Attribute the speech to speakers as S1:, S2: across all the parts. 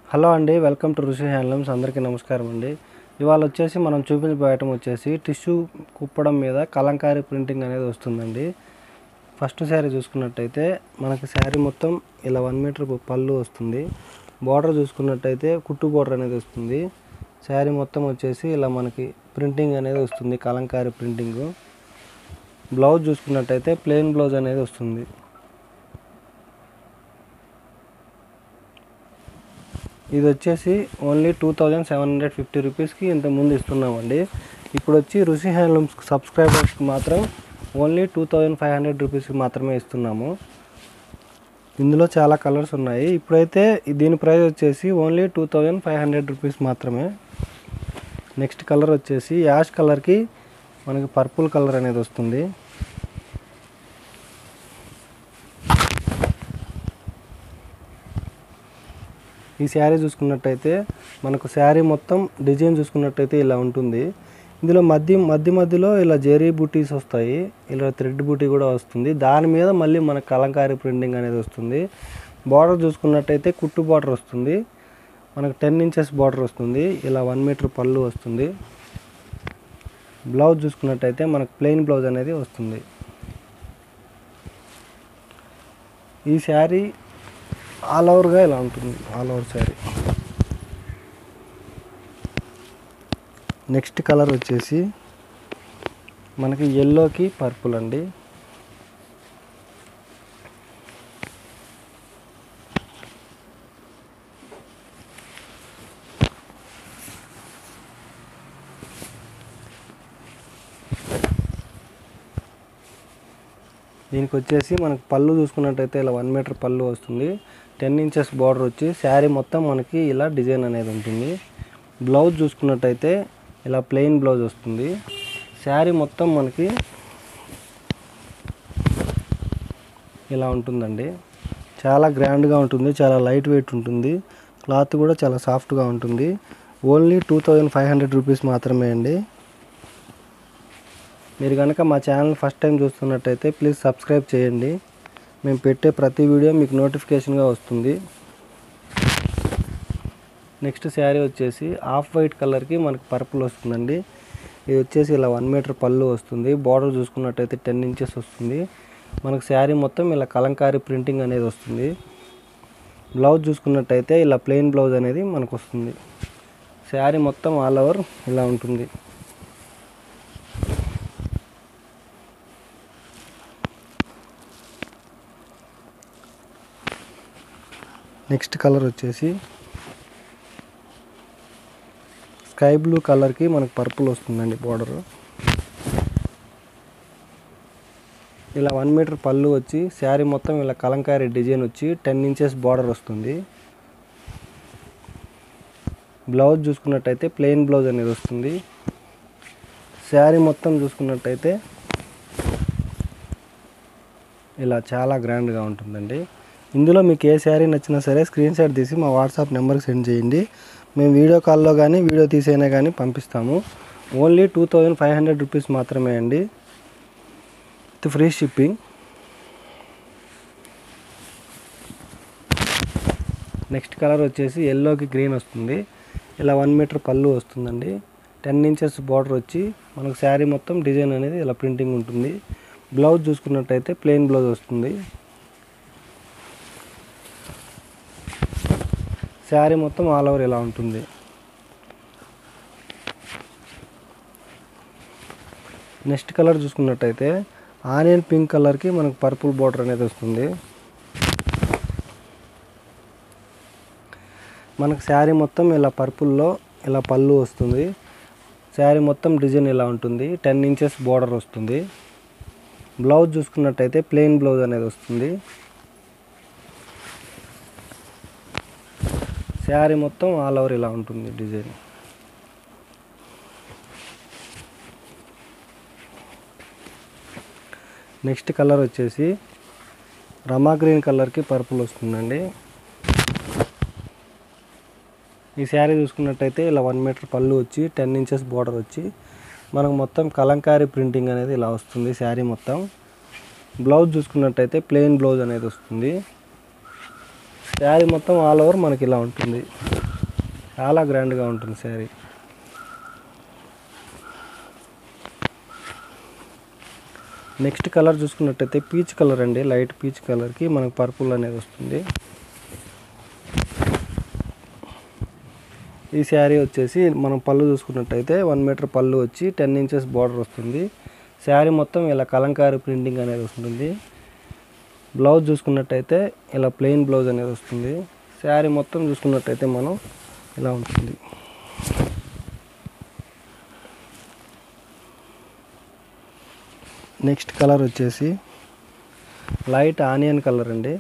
S1: hello అండి welcome to ఋషి handlooms అందరికీ నమస్కారం అండి ఇవాళ వచ్చేసి మనం చూపించబోయే ఐటమ్ వచ్చేసి టిష్యూ కుప్పడం మీద కలంకారీ ప్రింటింగ్ అనేది వస్తుందండి ఫస్ట్ శారీ చూసుకున్నట్టయితే మనకి శారీ మొత్తం ఇలా వన్ మీటర్ పళ్ళు వస్తుంది బార్డర్ చూసుకున్నట్టయితే కుట్టు బార్డర్ అనేది వస్తుంది శారీ మొత్తం వచ్చేసి ఇలా మనకి ప్రింటింగ్ అనేది వస్తుంది కలంకారీ ప్రింటింగ్ బ్లౌజ్ చూసుకున్నట్టయితే ప్లెయిన్ బ్లౌజ్ అనేది వస్తుంది ఇది వచ్చేసి only two thousand seven hundred fifty రూపీస్కి ఇంత ముందు ఇస్తున్నామండి ఇప్పుడు వచ్చి రుషి హ్యాండ్లూమ్స్ సబ్స్క్రైబర్స్కి మాత్రం only two thousand five hundred రూపీస్కి మాత్రమే ఇస్తున్నాము ఇందులో చాలా కలర్స్ ఉన్నాయి ఇప్పుడైతే దీని ప్రైస్ వచ్చేసి only two thousand five hundred rupees మాత్రమే నెక్స్ట్ కలర్ వచ్చేసి యాష్ కలర్కి మనకి పర్పుల్ కలర్ అనేది వస్తుంది ఈ శారీ చూసుకున్నట్టయితే మనకు శారీ మొత్తం డిజైన్ చూసుకున్నట్టయితే ఇలా ఉంటుంది ఇందులో మధ్య మధ్య మధ్యలో ఇలా జెరీ బూటీస్ వస్తాయి ఇలా థ్రెడ్ బూటీ కూడా వస్తుంది దాని మీద మళ్ళీ మనకు కలంకారీ ప్రింటింగ్ అనేది వస్తుంది బార్డర్ చూసుకున్నట్టయితే కుట్టు బార్డర్ వస్తుంది మనకు టెన్ ఇంచెస్ బార్డర్ వస్తుంది ఇలా వన్ మీటర్ పళ్ళు వస్తుంది బ్లౌజ్ చూసుకున్నట్టయితే మనకు ప్లెయిన్ బ్లౌజ్ అనేది వస్తుంది ఈ శారీ ఆల్ ఓవర్గా ఇలా ఉంటుంది all over sari next colour వచ్చేసి మనకి ఎల్లోకి పర్పుల్ అండి దీనికి వచ్చేసి మనకి పళ్ళు చూసుకున్నట్టయితే ఇలా వన్ మీటర్ పళ్ళు వస్తుంది టెన్ ఇంచెస్ బార్డర్ వచ్చి శారీ మొత్తం మనకి ఇలా డిజైన్ అనేది ఉంటుంది బ్లౌజ్ చూసుకున్నట్టయితే ఇలా ప్లెయిన్ బ్లౌజ్ వస్తుంది శారీ మొత్తం మనకి ఇలా ఉంటుందండి చాలా గ్రాండ్గా ఉంటుంది చాలా లైట్ వెయిట్ ఉంటుంది క్లాత్ కూడా చాలా సాఫ్ట్గా ఉంటుంది only two thousand five hundred rupees మాత్రమే అండి మీరు కనుక మా ఛానల్ ఫస్ట్ టైం చూస్తున్నట్టయితే ప్లీజ్ సబ్స్క్రైబ్ చేయండి మేము పెట్టే ప్రతి వీడియో మీకు నోటిఫికేషన్గా వస్తుంది నెక్స్ట్ శారీ వచ్చేసి ఆఫ్ వైట్ కలర్కి మనకి పర్పుల్ వస్తుందండి ఇది వచ్చేసి ఇలా వన్ మీటర్ పళ్ళు వస్తుంది బార్డర్ చూసుకున్నట్టయితే టెన్ ఇంచెస్ వస్తుంది మనకు శారీ మొత్తం ఇలా కలంకారీ ప్రింటింగ్ అనేది వస్తుంది బ్లౌజ్ చూసుకున్నట్టయితే ఇలా ప్లెయిన్ బ్లౌజ్ అనేది మనకు వస్తుంది శారీ మొత్తం ఆల్ ఓవర్ ఇలా ఉంటుంది నెక్స్ట్ కలర్ వచ్చేసి స్కై బ్లూ కలర్కి మనకు పర్పుల్ వస్తుందండి బార్డర్ ఇలా వన్ మీటర్ పళ్ళు వచ్చి శారీ మొత్తం ఇలా కలంకారీ డిజైన్ వచ్చి టెన్ ఇంచెస్ బార్డర్ వస్తుంది బ్లౌజ్ చూసుకున్నట్టయితే ప్లెయిన్ బ్లౌజ్ అనేది వస్తుంది శారీ మొత్తం చూసుకున్నట్టయితే ఇలా చాలా గ్రాండ్గా ఉంటుందండి ఇందులో మీకు ఏ శారీ నచ్చినా సరే స్క్రీన్ షాట్ తీసి మా వాట్సాప్ నెంబర్కి సెండ్ చేయండి మేము వీడియో కాల్లో కానీ వీడియో తీసైనా కానీ పంపిస్తాము only two thousand five hundred rupees మాత్రమే అండి with free shipping next colour వచ్చేసి ఎల్లోకి గ్రీన్ వస్తుంది ఇలా వన్ మీటర్ పళ్ళు వస్తుందండి టెన్ ఇంచెస్ బార్డర్ వచ్చి మనకు శారీ మొత్తం డిజైన్ అనేది ఇలా ప్రింటింగ్ ఉంటుంది బ్లౌజ్ చూసుకున్నట్టయితే ప్లెయిన్ బ్లౌజ్ వస్తుంది శారీ మొత్తం ఆల్ ఓవర్ ఇలా ఉంటుంది నెక్స్ట్ కలర్ చూసుకున్నట్టయితే ఆనియన్ పింక్ కలర్కి మనకు పర్పుల్ బార్డర్ అనేది వస్తుంది మనకు శారీ మొత్తం ఇలా పర్పుల్లో ఇలా పళ్ళు వస్తుంది శారీ మొత్తం డిజైన్ ఇలా ఉంటుంది టెన్ ఇంచెస్ బార్డర్ వస్తుంది బ్లౌజ్ చూసుకున్నట్టయితే ప్లెయిన్ బ్లౌజ్ అనేది వస్తుంది శారీ మొత్తం ఆల్ ఓవర్ ఇలా ఉంటుంది డిజైన్ నెక్స్ట్ కలర్ వచ్చేసి రమా గ్రీన్ కలర్కి పర్పుల్ వస్తుందండి ఈ శారీ చూసుకున్నట్టయితే ఇలా వన్ మీటర్ పళ్ళు వచ్చి టెన్ ఇంచెస్ బార్డర్ వచ్చి మనకు మొత్తం కలంకారీ ప్రింటింగ్ అనేది ఇలా వస్తుంది శారీ మొత్తం బ్లౌజ్ చూసుకున్నట్టయితే ప్లెయిన్ బ్లౌజ్ అనేది వస్తుంది శారీ మొత్తం ఆల్ ఓవర్ మనకి ఇలా ఉంటుంది చాలా గ్రాండ్గా ఉంటుంది శారీ నెక్స్ట్ కలర్ చూసుకున్నట్టయితే పీచ్ కలర్ అండి లైట్ పీచ్ కలర్కి మనకు పర్పుల్ అనేది వస్తుంది ఈ శారీ వచ్చేసి మనం పళ్ళు చూసుకున్నట్టయితే వన్ మీటర్ పళ్ళు వచ్చి టెన్ ఇంచెస్ బార్డర్ వస్తుంది శారీ మొత్తం ఇలా కలంకారీ ప్రింటింగ్ అనేది వస్తుంది బ్లౌజ్ చూసుకున్నట్టయితే ఇలా ప్లెయిన్ బ్లౌజ్ అనేది వస్తుంది శారీ మొత్తం చూసుకున్నట్టయితే మనం ఇలా ఉంటుంది నెక్స్ట్ కలర్ వచ్చేసి లైట్ ఆనియన్ కలర్ అండి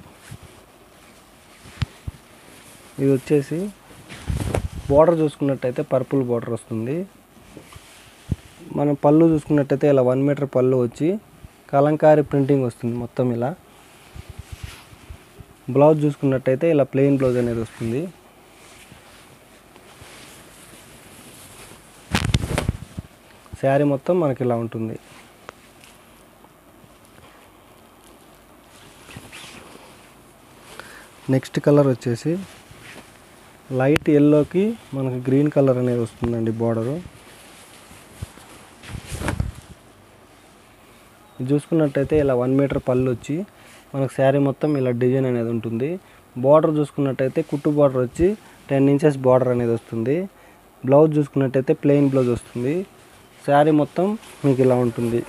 S1: ఇది వచ్చేసి బార్డర్ చూసుకున్నట్టయితే పర్పుల్ బార్డర్ వస్తుంది మనం పళ్ళు చూసుకున్నట్టయితే ఇలా వన్ మీటర్ పళ్ళు వచ్చి కలంకారీ ప్రింటింగ్ వస్తుంది మొత్తం ఇలా బ్లౌజ్ చూసుకున్నట్టయితే ఇలా ప్లెయిన్ బ్లౌజ్ అనేది వస్తుంది శారీ మొత్తం మనకి ఇలా ఉంటుంది నెక్స్ట్ కలర్ వచ్చేసి లైట్ ఎల్లోకి మనకి గ్రీన్ కలర్ అనేది వస్తుందండి బార్డరు ఇది చూసుకున్నట్టయితే ఇలా వన్ మీటర్ పళ్ళు వచ్చి మనకు శారీ మొత్తం ఇలా డిజైన్ అనేది ఉంటుంది బార్డర్ చూసుకున్నట్టయితే కుట్టు బార్డర్ వచ్చి టెన్ ఇంచెస్ బార్డర్ అనేది వస్తుంది బ్లౌజ్ చూసుకున్నట్టయితే ప్లెయిన్ బ్లౌజ్ వస్తుంది శారీ మొత్తం మీకు ఇలా ఉంటుంది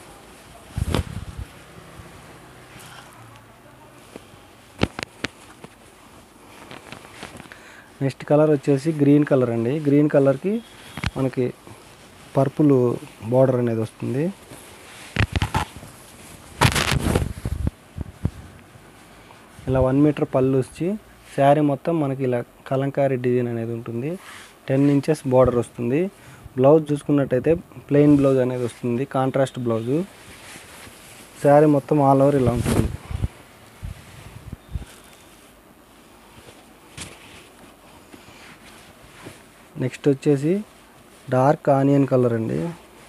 S1: నెక్స్ట్ కలర్ వచ్చేసి గ్రీన్ కలర్ అండి గ్రీన్ కలర్కి మనకి పర్పుల్ బార్డర్ అనేది వస్తుంది ఇలా వన్ మీటర్ పళ్ళు వచ్చి శారీ మొత్తం మనకి ఇలా కలంకారీ డిజైన్ అనేది ఉంటుంది టెన్ ఇంచెస్ బార్డర్ వస్తుంది బ్లౌజ్ చూసుకున్నట్టయితే ప్లెయిన్ బ్లౌజ్ అనేది వస్తుంది కాంట్రాస్ట్ బ్లౌజు శారీ మొత్తం ఆల్ ఓవర్ ఇలా ఉంటుంది నెక్స్ట్ వచ్చేసి డార్క్ ఆనియన్ కలర్ అండి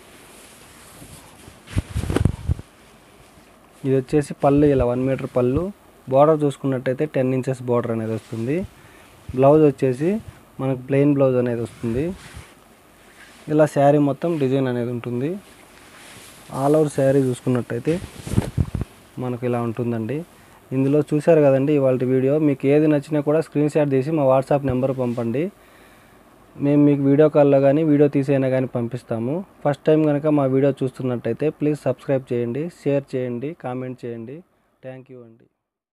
S1: ఇది వచ్చేసి పళ్ళు ఇలా వన్ మీటర్ పళ్ళు బార్డర్ చూసుకున్నట్టయితే టెన్ ఇంచెస్ బార్డర్ అనేది వస్తుంది బ్లౌజ్ వచ్చేసి మనకు ప్లెయిన్ బ్లౌజ్ అనేది వస్తుంది ఇలా శారీ మొత్తం డిజైన్ అనేది ఉంటుంది ఆల్ ఓవర్ శారీ చూసుకున్నట్టయితే మనకు ఇలా ఉంటుందండి ఇందులో చూశారు కదండి ఇవాళ వీడియో మీకు ఏది నచ్చినా కూడా స్క్రీన్ షాట్ తీసి మా వాట్సాప్ నెంబర్ పంపండి మేము మీకు వీడియో కాల్లో కానీ వీడియో తీసైనా కానీ పంపిస్తాము ఫస్ట్ టైం కనుక మా వీడియో చూస్తున్నట్టయితే ప్లీజ్ సబ్స్క్రైబ్ చేయండి షేర్ చేయండి కామెంట్ చేయండి థ్యాంక్ యూ అండి